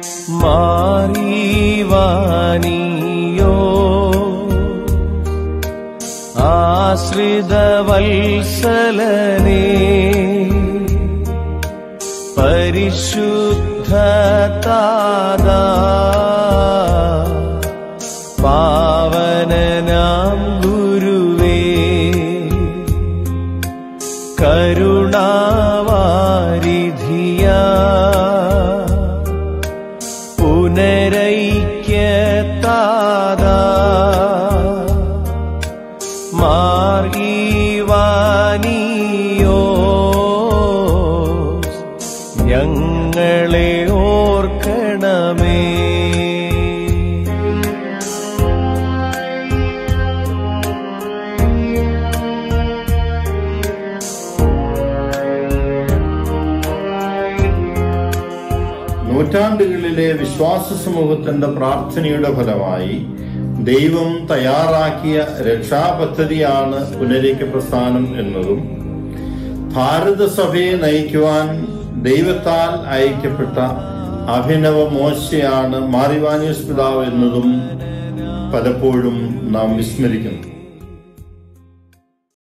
മാറിവാനിയോ ആശ്രിതവത്സലനേ പരിശുദ്ധ താതാ പാവനനാം ഗുരുവേ കരുണാവാരിധിയ പുനരൈക്യതാതാ മാർഗീവാനിയോ ഞങ്ങളെ ഓർക്കണമേ നൂറ്റാണ്ടുകളിലെ വിശ്വാസ സമൂഹത്തിന്റെ പ്രാർത്ഥനയുടെ ഫലമായി ദൈവം തയ്യാറാക്കിയ രക്ഷാപദ്ധതിയാണ് പുനരേക്യ പ്രസ്ഥാനം എന്നതും ഭാരതസഭയെ നയിക്കുവാൻ ദൈവത്താൽ അയക്കപ്പെട്ട അഭിനവ മോശയാണ് മാറിവാനിയസ് പിതാവ് എന്നതും പലപ്പോഴും നാം വിസ്മരിക്കുന്നു